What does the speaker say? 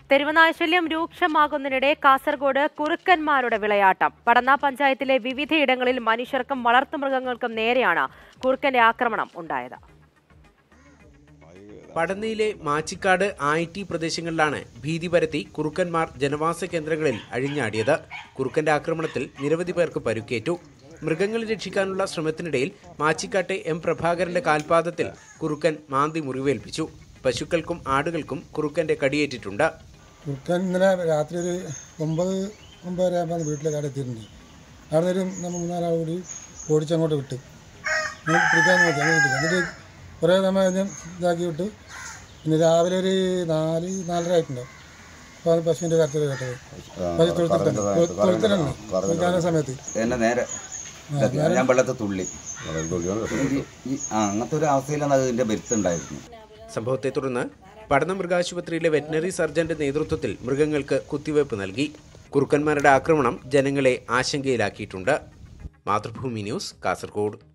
തെരുവുനാശല്യം രൂക്ഷമാകുന്നതിനിടെ കാസർഗോഡ് കുറുക്കന്മാരുടെ വിളയാട്ടം പടന്ന പഞ്ചായത്തിലെ വിവിധയിടങ്ങളിൽ മനുഷ്യർക്കും വളർത്തുമൃഗങ്ങൾക്കും നേരെയാണ് കുറുക്കന്റെ ആക്രമണം ഉണ്ടായത് പടന്നയിലെ മാച്ചിക്കാട് ആയിട്ടി പ്രദേശങ്ങളിലാണ് ഭീതി പരത്തി കുറുക്കന്മാർ ജനവാസ കേന്ദ്രങ്ങളിൽ അഴിഞ്ഞാടിയത് കുറുക്കന്റെ ആക്രമണത്തിൽ നിരവധി പേർക്ക് പരുക്കേറ്റു മൃഗങ്ങളെ രക്ഷിക്കാനുള്ള ശ്രമത്തിനിടയിൽ മാച്ചിക്കാട്ടെ എം പ്രഭാകരന്റെ കാൽപാദത്തിൽ കുറുക്കൻ മാന്തി മുറിവേൽപ്പിച്ചു പശുക്കൾക്കും ആടുകൾക്കും കുറുക്കന്റെ കടിയേറ്റിട്ടുണ്ട് കുറുക്കൻ ഇന്നലെ രാത്രി ഒരു ഒമ്പത് ഒമ്പതര ആകുമ്പോൾ വീട്ടിലേക്ക് അവിടെ എത്തിയിട്ടുണ്ട് അവിടെ ഒരു നമ്മൾ മൂന്നാലാൾ കൂടി ഓടിച്ചങ്ങോട്ട് വിട്ട് നമ്മൾ പിടിക്കാൻ നോക്കി അങ്ങനെ കിട്ടില്ല എന്നിട്ട് കുറേ സമയം കഴിഞ്ഞ് ഇതാക്കി വിട്ട് പിന്നെ രാവിലെ ഒരു നാല് നാലര ആയിട്ടുണ്ടാവും അപ്പോൾ അത് പശുവിൻ്റെ കരത്തിൽ കേട്ടത് പശു തൊഴുത്തിട്ടുണ്ട് തൊഴുത്തിലുണ്ട് തൊഴുത്താന സമയത്ത് എന്നെ നേരെ ഇതാക്കി. ഞാൻ വെള്ളത്തിൽ തുള്ളി ഈ- ഈ- ആ അങ്ങനത്തെ ഒരു അവസ്ഥയിലാണ് അതിന്റെ ബെരുത്തുണ്ടായിരുന്നു സംഭവത്തെ തുടർന്ന് പടന്ന മൃഗാശുപത്രിയിലെ വെറ്റിനറി സർജന്റെ നേതൃത്വത്തിൽ മൃഗങ്ങൾക്ക് കുത്തിവയ്പ് നൽകി കുറുക്കന്മാരുടെ ആക്രമണം ജനങ്ങളെ ആശങ്കയിലാക്കിയിട്ടുണ്ട് മാതൃഭൂമി ന്യൂസ് കാസർഗോഡ്